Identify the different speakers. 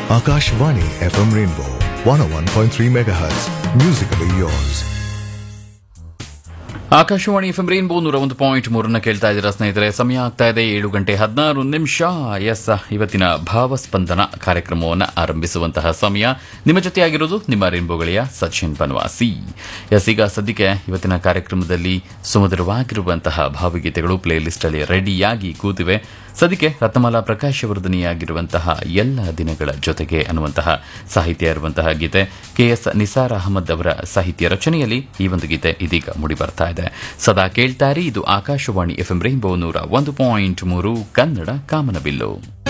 Speaker 1: Akashvani FM Rainbow 101.3 MHz. Musically yours.
Speaker 2: Akashvani F M rainbow ನೂರ ಒಂದು point ಮೂರನ್ನ ಕೇಳ್ತಾ ಇದ್ದೀರಾ ಸ್ನೇಹಿತರೆ ಸಮಯ ಆಗ್ತಾ ಇದೆ ಏಳು ಗಂಟೆ ಹದಿನಾರು ನಿಮಿಷ ಎಸ್ ಇವತ್ತಿನ ಭಾವಸ್ಪಂದನ ಕಾರ್ಯಕ್ರಮವನ್ನು ಆರಂಭಿಸುವಂತಹ ಸಮಯ ನಿಮ್ಮ ಜೊತೆಯಾಗಿರೋದು ನಿಮ್ಮ ರೈನ್ಬೋ ಗೆಳೆಯ ಸಚಿನ್ ಬನ್ವಾಸಿ ಎಸ್ ಈಗ ಸದ್ಯಕ್ಕೆ ಇವತ್ತಿನ ಕಾರ್ಯಕ್ರಮದಲ್ಲಿ ಸುಮಧುರವಾಗಿರುವಂತಹ ಭಾವಗೀತೆಗಳು ಪ್ಲೇ ಲಿಸ್ಟ್ ಅಲ್ಲಿ ರೆಡಿಯಾಗಿ ಕೂತಿವೆ ಸದ್ಯಕ್ಕೆ ರತ್ನಮಾಲಾ ಪ್ರಕಾಶ್ ಅವರು ಧ್ವನಿಯಾಗಿರುವಂತಹ ಎಲ್ಲ ದಿನಗಳ ಜೊತೆಗೆ ಅನ್ನುವಂತಹ ಸಾಹಿತ್ಯ ಇರುವಂತಹ ಗೀತೆ ಕೆ ಎಸ್ ನಿಸಾರ್ ಅಹಮದ್ ಅವರ ಸಾಹಿತ್ಯ ರಚನೆಯಲ್ಲಿ ಈ ಒಂದು ಗೀತೆ ಇದೀಗ ಮೂಡಿ ಬರ್ತಾ ಇದೆ ಸದಾ ಕೇಳ್ತಾರಿ ಇದು ಆಕಾಶವಾಣಿ ಎಫ್ಎಂ ರೈನ್ಬೋ ನೂರ ಒಂದು ಪಾಯಿಂಟ್ ಮೂರು ಕನ್ನಡ ಕಾಮನಬಿಲ್ಲು